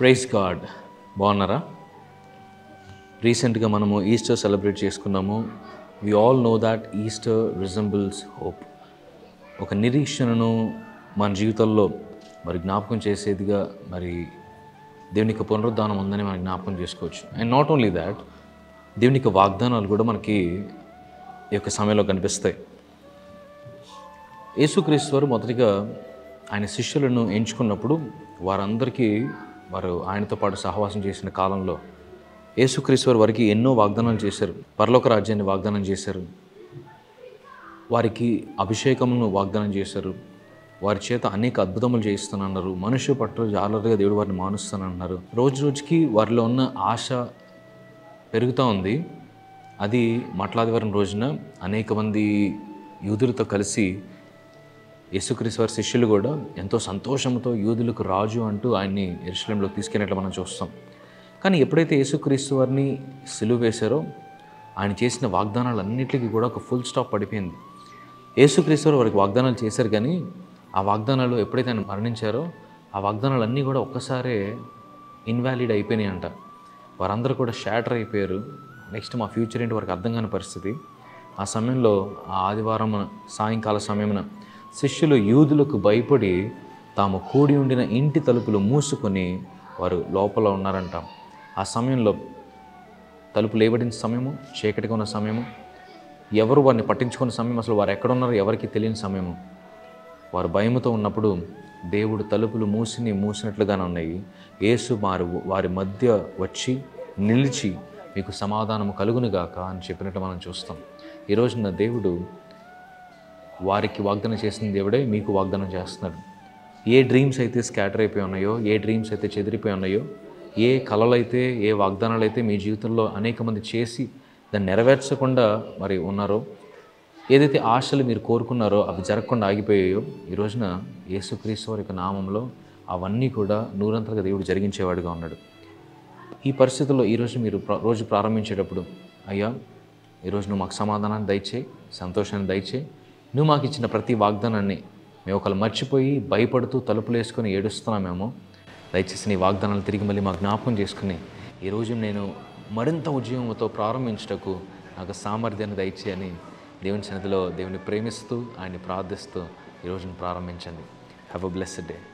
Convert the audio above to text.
praise God బాగున్నారా రీసెంట్గా మనము ఈస్టర్ సెలబ్రేట్ చేసుకున్నాము we all know that Easter resembles hope ఒక నిరీక్షణను మన జీవితంలో మరి జ్ఞాపకం చేసేదిగా మరి దేవుని యొక్క పునరుద్ధానం ఉందని మనం జ్ఞాపకం చేసుకోవచ్చు అండ్ నాట్ ఓన్లీ దాట్ దేవుని యొక్క వాగ్దానాలు కూడా మనకి ఈ యొక్క సమయంలో కనిపిస్తాయి యేసుక్రీస్తు వారు మొదటిగా ఆయన శిష్యులను ఎంచుకున్నప్పుడు వారందరికీ వారు ఆయనతో పాటు సహవాసం చేసిన కాలంలో యేసుక్రీస్తు వారు వారికి ఎన్నో వాగ్దానాలు చేశారు పరలోక రాజ్యాన్ని వాగ్దానం చేశారు వారికి అభిషేకమును వాగ్దానం చేశారు వారి చేత అనేక అద్భుతములు చేయిస్తానన్నారు మనుష్య పట్ల జాలరుగా దేవుడు వారిని మానుస్తానన్నారు రోజు రోజుకి వారిలో ఉన్న ఆశ పెరుగుతూ ఉంది అది మట్లాదివారం రోజున అనేక మంది యూదులతో కలిసి యేసుక్రీస్తు వారి శిష్యులు కూడా ఎంతో సంతోషంతో యూదులకు రాజు అంటూ ఆయన్ని ఎరుశలంలోకి తీసుకెళ్ళినట్లు మనం చూస్తాం కానీ ఎప్పుడైతే యేసుక్రీస్తు వారిని సిలువ వేశారో ఆయన చేసిన వాగ్దానాలన్నిటికీ కూడా ఒక ఫుల్ స్టాప్ పడిపోయింది యేసుక్రీస్తు వారు వారికి వాగ్దానాలు చేశారు కానీ ఆ వాగ్దానాలు ఎప్పుడైతే ఆయన మరణించారో ఆ వాగ్దానాలన్నీ కూడా ఒక్కసారే ఇన్వాలిడ్ అయిపోయినాయి అంట వారందరూ కూడా షాటర్ అయిపోయారు నెక్స్ట్ మా ఫ్యూచర్ ఏంటి వారికి అర్థం కాని పరిస్థితి ఆ సమయంలో ఆ ఆదివారం సాయంకాల సమయమున శిష్యులు యూదులకు భయపడి తాము కూడి ఉండిన ఇంటి తలుపులు మూసుకొని వారు లోపల ఉన్నారంట ఆ సమయంలో తలుపు లేబడిన సమయము చీకటిగా ఉన్న సమయము ఎవరు వారిని పట్టించుకున్న సమయం అసలు వారు ఎక్కడున్నారో ఎవరికి తెలియని సమయము వారు భయముతో ఉన్నప్పుడు దేవుడు తలుపులు మూసిని మూసినట్లుగానే ఉన్నాయి యేసు వారు వారి మధ్య వచ్చి నిలిచి మీకు సమాధానము కలుగునుగాక అని చెప్పినట్టు మనం చూస్తాం ఈ రోజున దేవుడు వారికి వాగ్దానం చేసిన దేవుడే మీకు వాగ్దానం చేస్తున్నాడు ఏ డ్రీమ్స్ అయితే స్కాటర్ అయిపోయి ఉన్నాయో ఏ డ్రీమ్స్ అయితే చెదిరిపోయి ఉన్నాయో ఏ కళలు అయితే ఏ వాగ్దానాలు అయితే మీ జీవితంలో అనేక మంది చేసి దాన్ని నెరవేర్చకుండా మరి ఉన్నారో ఏదైతే ఆశలు మీరు కోరుకున్నారో అవి జరగకుండా ఆగిపోయాయో ఈ రోజున యేసుక్రీస్తు వారి యొక్క నామంలో అవన్నీ కూడా నూరంతలుగా దేవుడు జరిగించేవాడుగా ఉన్నాడు ఈ పరిస్థితుల్లో ఈరోజు మీరు ప్ర- రోజు ప్రారంభించేటప్పుడు అయ్యా ఈరోజు నువ్వు మాకు సమాధానాన్ని దయచేయి సంతోషాన్ని దయచేయి నువ్వు మాకు ఇచ్చిన ప్రతి వాగ్దానాన్ని మేము ఒకళ్ళు మర్చిపోయి భయపడుతూ తలుపులు వేసుకొని ఏడుస్తున్నామేమో దయచేసి నీ వాగ్దానాలు తిరిగి మళ్ళీ మా జ్ఞాపకం చేసుకుని ఈరోజు నేను మరింత ఉద్యమంతో ప్రారంభించుటకు నాకు సామర్థ్యాన్ని దయచేయని దేవుని సన్నిధిలో దేవుని ప్రేమిస్తూ ఆయన్ని ప్రార్థిస్తూ ఈరోజును ప్రారంభించండి హ్యావ్ అ బ్లెస్డ్ డే